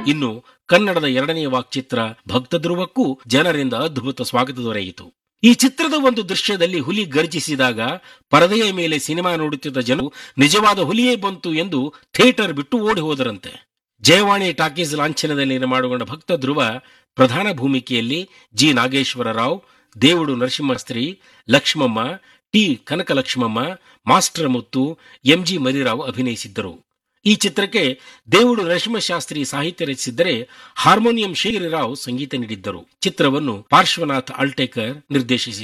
ಇನ್ನು ಕನ್ನಡದ ಎರಡನೇ ವಾಕ್ಚಿತ್ರ ಭಕ್ತ ಧ್ರುವಕ್ಕೂ ಜನರಿಂದ ಅದ್ಭುತ ಸ್ವಾಗತ ದೊರೆಯಿತು ಈ ಚಿತ್ರದ ಒಂದು ದೃಶ್ಯದಲ್ಲಿ ಹುಲಿ ಗರ್ಜಿಸಿದಾಗ ಪರದೆಯ ಮೇಲೆ ಸಿನಿಮಾ ನೋಡುತ್ತಿದ್ದ ಜನರು ನಿಜವಾದ ಹುಲಿಯೇ ಬಂತು ಎಂದು ಥಿಯೇಟರ್ ಬಿಟ್ಟು ಓಡಿ ಹೋದರಂತೆ ಜಯವಾಣಿ ಟಾಕೀಸ್ ಲಾಂಛನದಲ್ಲಿ ನಿರ್ಮಾಣಗೊಂಡ ಭಕ್ತ ಧ್ರುವ ಪ್ರಧಾನ ಭೂಮಿಕೆಯಲ್ಲಿ G Nageswara Rao Devudu Narasimhasastri Lakshmamma T Kanakalakshmamma master Muthu M G Marirao ಅಭಿನಯಿಸಿದ್ದರು ಈ ಚಿತ್ರಕ್ಕೆ ದೇವುಡು ನರಸಿಂಹಶಾಸ್ತ್ರಿ ಸಾಹಿತ್ಯ ರಚಿಸಿದ್ದರೆ ಹಾರ್ಮೋನಿಯಂ ರಾವ್ ಸಂಗೀತ ನೀಡಿದ್ದರು ಚಿತ್ರವನ್ನು ಪಾರ್ಶ್ವನಾಥ್ ಅಲ್ಟೇಕರ್ ನಿರ್ದೇಶಿಸಿದರು